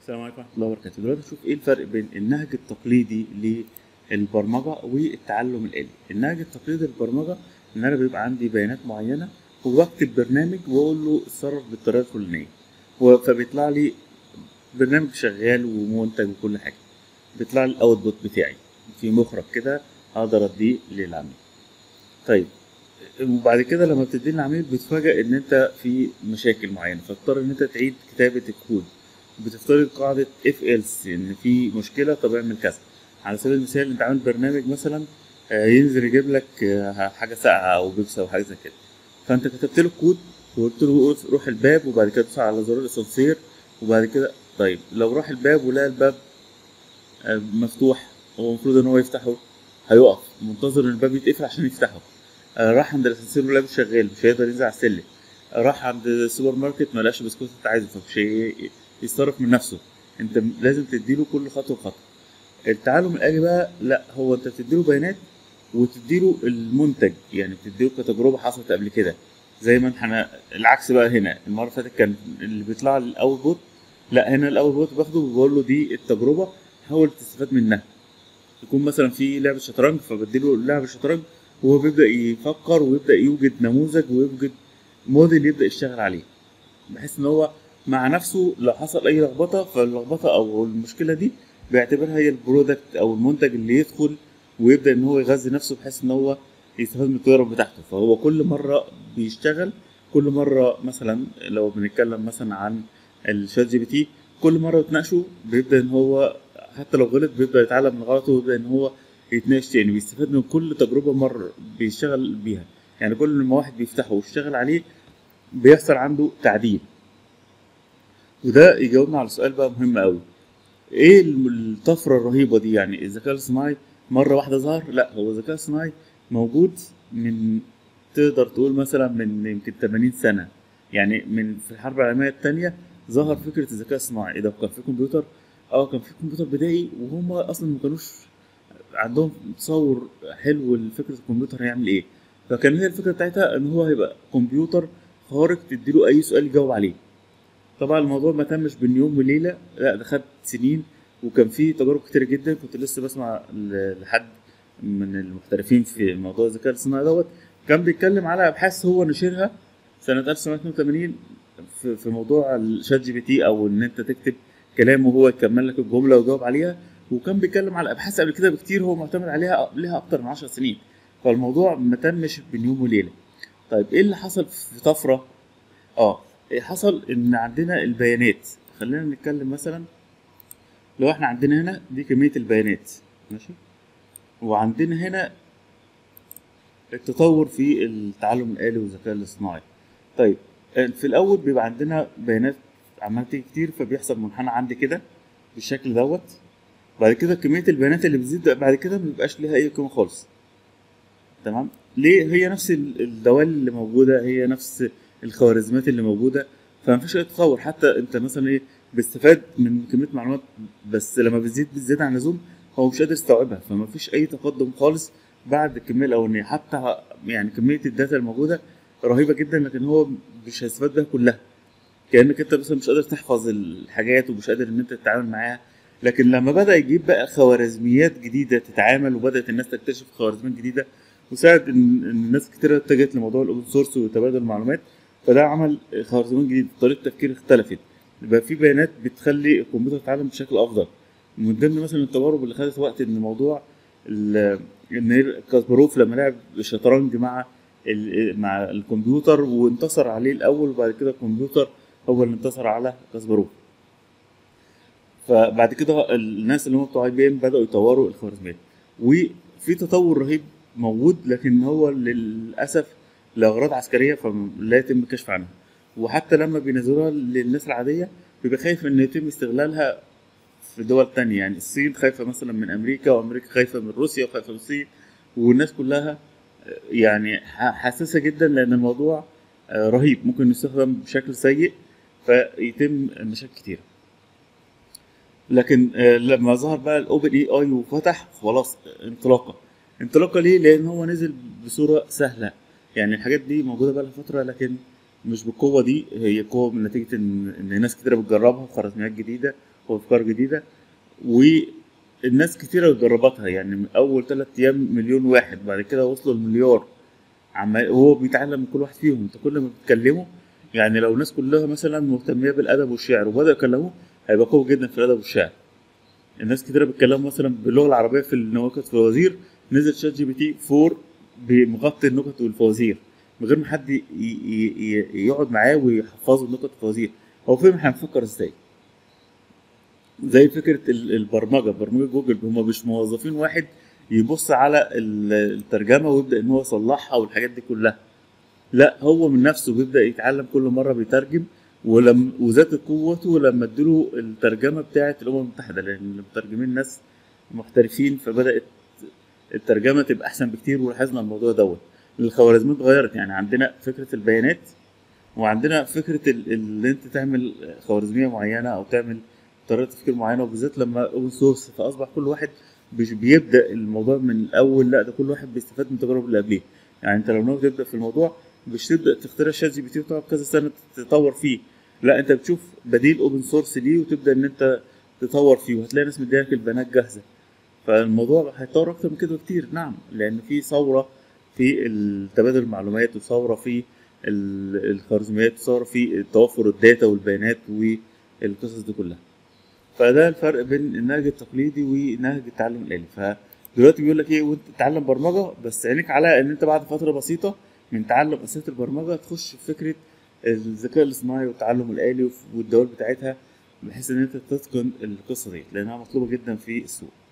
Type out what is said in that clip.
السلام عليكم ورحمه الله وبركاته دلوقتي نشوف ايه الفرق بين النهج التقليدي للبرمجه والتعلم الآلي النهج التقليدي للبرمجه ان انا بيبقى عندي بيانات معينه وبكتب برنامج واقول له اتصرف بالطريقه الفلانيه و- فبيطلع لي برنامج شغال ومنتج وكل حاجه بيطلع لي الاوتبوت بتاعي في مخرج كده اقدر اديه للعميل طيب وبعد كده لما بتديه للعميل بتفاجئ ان انت في مشاكل معينه فتضطر ان انت تعيد كتابه الكود بتفترض قاعده اف ايلس ان في مشكله طب اعمل كذا على سبيل المثال انت عامل برنامج مثلا آه، ينزل يجيب لك آه، حاجه ساقعه او بيبسي او حاجه زي كده فانت كتبت له الكود وقلت له روح الباب وبعد كده تدوس على زرار الاسانسير وبعد كده طيب لو راح الباب ولقى الباب آه، مفتوح هو المفروض ان هو يفتحه هيقف منتظر ان الباب يتقفل عشان يفتحه آه، راح عند الاسانسير ولقى شغال مش هيقدر ينزل على السلم آه، راح عند السوبر ماركت ما لقاش بسكوت انت عايزه فمش هي- يتصرف من نفسه انت م- لازم تديله كل خطوه خطوه التعلم الآلي بقى لا هو انت بتديله بيانات وتديله المنتج يعني بتديله كتجربه حصلت قبل كده زي ما احنا العكس بقى هنا المره اللي فاتت كان اللي بيطلع لي الاول بوت لا هنا الاول بوت باخده وبقول له دي التجربه حاول تستفاد منها يكون مثلا في لعبه شطرنج فبديله لعبه شطرنج وهو بيبدا يفكر ويبدا يوجد نموذج ويوجد موديل يبدا يشتغل عليه بحيث ان هو مع نفسه لو حصل اي لخبطه فاللخبطه او المشكله دي بيعتبرها هي البرودكت او المنتج اللي يدخل ويبدا ان هو يغذي نفسه بحيث ان هو يستفاد من التجارب بتاعته فهو كل مره بيشتغل كل مره مثلا لو بنتكلم مثلا عن الشات جي بي تي كل مره بتناقشه بيبدا ان هو حتى لو غلط بيبدا يتعلم من غلطه ويبدا ان هو يتناقش تاني بيستفاد من كل تجربه مره بيشتغل بيها يعني كل ما واحد بيفتحه ويشتغل عليه بيحصل عنده تعديل وده يجاوبنا على سؤال بقى مهم قوي ايه الم- الطفره الرهيبه دي يعني الذكاء الصناعي مره واحده ظهر لا هو الذكاء الصناعي موجود من تقدر تقول مثلا من يمكن 80 سنه يعني من في الحرب العالميه الثانيه ظهر فكره الذكاء الصناعي اذا كان في كمبيوتر اه كان في كمبيوتر بدائي وهم اصلا ما كانوش عندهم تصور حلو لفكره الكمبيوتر هيعمل ايه فكان هي الفكره بتاعتها ان هو هيبقى كمبيوتر خارق تديله اي سؤال يجاوب عليه طبعا الموضوع ما تمش بين يوم وليله لا ده خد سنين وكان في تجارب كتير جدا كنت لسه بسمع ل- لحد من المحترفين في موضوع الذكاء الصناعي دوت كان بيتكلم على ابحاث هو نشرها سنه 1982 في, في موضوع الشات جي بي تي او ان انت تكتب كلام وهو يكمل لك الجمله ويجاوب عليها وكان بيتكلم على ابحاث قبل كده بكتير هو معتمد عليها لها اكتر من 10 سنين فالموضوع ما تمش بين يوم وليله طيب ايه اللي حصل في طفره اه إيه حصل ان عندنا البيانات خلينا نتكلم مثلا لو احنا عندنا هنا دي كميه البيانات ماشي وعندنا هنا التطور في التعلم الآلي والذكاء الاصطناعي طيب آه، في الأول بيبقى عندنا بيانات عمالة تيجي كتير فبيحصل منحنى عندي كده بالشكل دوت بعد كده كمية البيانات اللي بتزيد بعد كده مبيبقاش ليها أي قيمة خالص تمام ليه هي نفس ال- الدوال اللي موجودة هي نفس الخوارزميات اللي موجودة فمفيش أي تطور حتى أنت مثلا إيه بتستفاد من كمية معلومات بس لما بتزيد بتزيد عن اللزوم هو مش قادر يستوعبها فمفيش أي تقدم خالص بعد الكمية الأولانية حتى يعني كمية الداتا الموجودة رهيبة جدا لكن هو مش هيستفاد بيها كلها كأنك أنت مثلا مش قادر تحفظ الحاجات ومش قادر إن أنت تتعامل معاها لكن لما بدأ يجيب بقى خوارزميات جديدة تتعامل وبدأت الناس تكتشف خوارزميات جديدة وساعد إن إن الناس كتير اتجهت لموضوع الأوبن سورس وتبادل المعلومات فده عمل خوارزميات جديدة طريقة التفكير اختلفت يبقى في بيانات بتخلي الكمبيوتر يتعلم بشكل أفضل من ضمن مثلا التجارب اللي خدت وقت إن موضوع ال- ان كاسباروف لما لعب الشطرنج مع ال- مع الكمبيوتر وانتصر عليه الاول وبعد كده الكمبيوتر هو اللي انتصر على كاسباروف فبعد كده الناس اللي هم بتوع اي بي ام بداوا يطوروا الخوارزميات وفي تطور رهيب موجود لكن هو للاسف لاغراض عسكريه فلا يتم الكشف عنها وحتى لما بينزلوها للناس العاديه بيبقى خايف ان يتم استغلالها في دول تانية يعني الصين خايفة مثلا من أمريكا وأمريكا خايفة من روسيا وخايفة من الصين والناس كلها آه، يعني ح- حساسة جدا لأن الموضوع آه، رهيب ممكن يستخدم بشكل سيء فيتم مشاكل كتيرة لكن آه، لما ظهر بقى الاوبن اي اي وفتح خلاص آه، انطلاقه انطلاقه ليه لان هو نزل بصوره سهله يعني الحاجات دي موجوده بقى لها فتره لكن مش بالقوه دي هي قوه من نتيجه ان ان ناس كتيره بتجربها وخوارزميات جديده وافكار جديده والناس كتيره جربتها يعني من اول ثلاث ايام مليون واحد بعد كده وصلوا المليار عمال وهو بيتعلم من كل واحد فيهم انت كل ما بتكلمه يعني لو الناس كلها مثلا مهتميه بالادب والشعر وبداوا يكلموه هيبقى قوي جدا في الادب والشعر الناس كتيرة بيتكلموا مثلا باللغه العربيه في النكت في الفوازير نزل شات جي بي تي 4 بمغطي النكت والفوازير من غير ما حد ي- ي- ي- يقعد معاه ويحفظه النكت والفوازير هو فهم احنا بنفكر ازاي زي فكره ال- البرمجه برمجه جوجل هم مش موظفين واحد يبص على ال- الترجمه ويبدا ان هو يصلحها والحاجات دي كلها لا هو من نفسه بيبدا يتعلم كل مره بيترجم ولم وزادت قوته لما ادوا الترجمه بتاعه الامم المتحده لان المترجمين ناس محترفين فبدات الترجمه تبقى احسن بكتير ولاحظنا الموضوع دوت الخوارزميات اتغيرت يعني عندنا فكره البيانات وعندنا فكره ال- اللي انت تعمل خوارزميه معينه او تعمل طريقه تفكير معينه وبالذات لما اوبن سورس فاصبح كل واحد مش بيبدا الموضوع من الاول لا ده كل واحد بيستفاد من التجارب اللي قبليه يعني انت لو ناوي تبدا في الموضوع مش تبدا تخترع شات جي بي تي وتقعد كذا سنه تطور فيه لا انت بتشوف بديل اوبن سورس ليه وتبدا ان انت تطور فيه وهتلاقي ناس مديلك البيانات جاهزه فالموضوع هيتطور اكتر من كده بكتير نعم لان في ثوره في تبادل المعلومات وثوره في ال- الخوارزميات وثوره في توفر الداتا والبيانات والقصص دي كلها فده الفرق بين النهج التقليدي ونهج التعلم الآلي فدلوقتي بيقول لك ايه وانت تتعلم برمجه بس عينيك على ان انت بعد فتره بسيطه من تعلم اساسيات البرمجه تخش في فكره الذكاء الاصطناعي والتعلم الآلي والدوال بتاعتها بحيث ان انت تتقن القصه دي لانها مطلوبه جدا في السوق